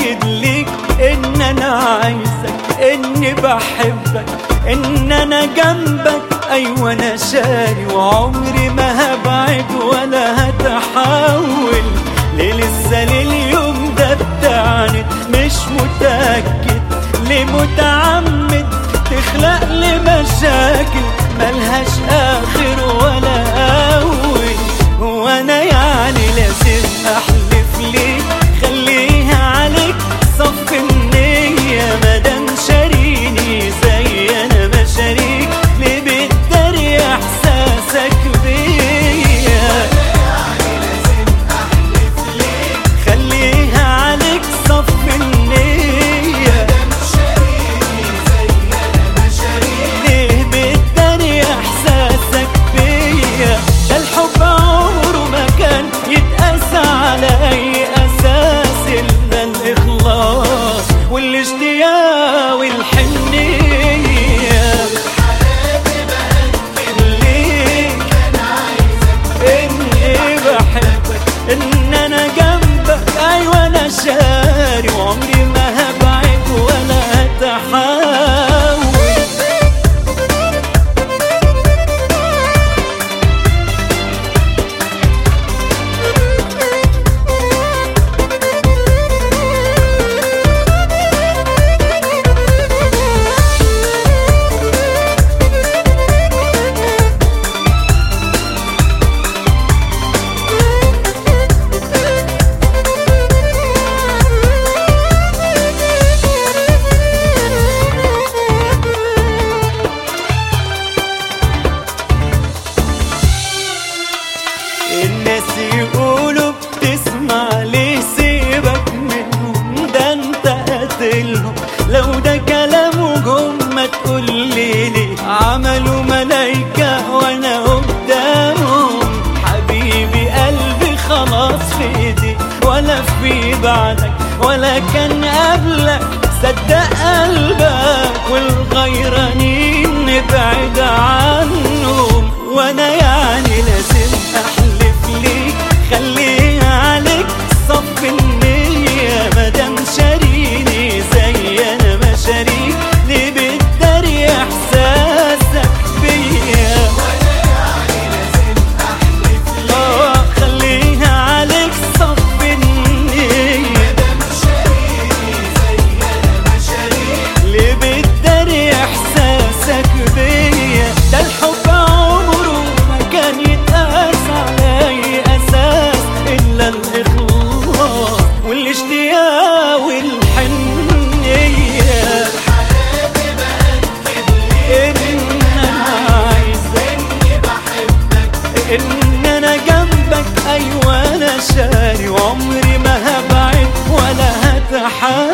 بأكد ليك إن أنا عايزك إني بحبك إن أنا جنبك أيوة أنا شاري وعمري ما هبعد ولا هتحول ليه لسه لليوم ده بتعند مش متأكد ليه متعمد تخلق لي مشاكل ملهاش آخر ولا أول هو أنا يعني لازم أحلف ليك خليها عليك صف النية مادام شاريني زي أنا ما شاريك ليه بتداري إحساسك بيا خليها عليك صف النية ليه بتداري احساسك بيا ده الحب عمره ما كان يتقاس على اي اساس الا الاخلاص والاشتياق والحنيه ليك اني بحبك ان انا جنبك ايوه انا شاري وعمري ما هبعد ولا هتحاول الناس يقولوا بتسمع ليه سيبك منهم ده انت قاتلهم لو ده كلامهم ما تقول لي ليه عملوا ملايكة وانا قدامهم حبيبي قلبي خلاص في ايدي ولا في بعدك ولا كان قبلك صدق قلبك والغيرانين نبعد عنهم وانا يعني لازم احلف ليك خليها عليك صف النية مادام شاريني زي انا ما شاريك ليه بتداري احساسك بيا آه، خليها عليك صف النية ليه بتداري احساسك بيا ده الحب عمره ما كان يتقاس على اي اساس الا الاخلاص والاشتياق والحنيه ان انا عايزك ان انا جنبك ايوه انا شاري وعمري ما هبعد ولا هتحاول